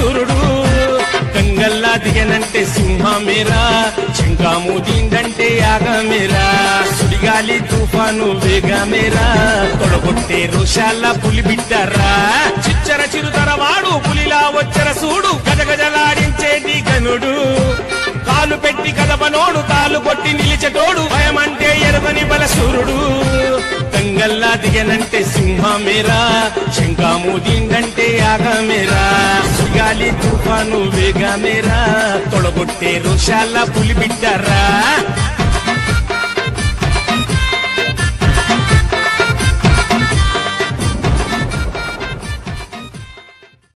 సూర్యుడు గంగల్లా దిగనంటే సింహమేరా చెంగాము దీందంటే యాగమేరా సుడిగాలి తుఫాను వేగమేరా తొడగొట్టే రోషాల పులి బిడ్డరా చిచ్చర చిరుతర వాడు పులిలా వచ్చర సూడు గజగజలాడించేటి గనుడు కాలు పెట్టి కదపనోడు తాలు కొట్టి నిలిచెటోడు భయమంటే ఎరగని బల సూర్యుడు గంగల్లా దిగనంటే సింహమేరా శంకాము దీందంటే యాగమేరా గాలి తుఫాను వేగమేరా తొడగొట్టే రోషాల పులి బిడ్డరా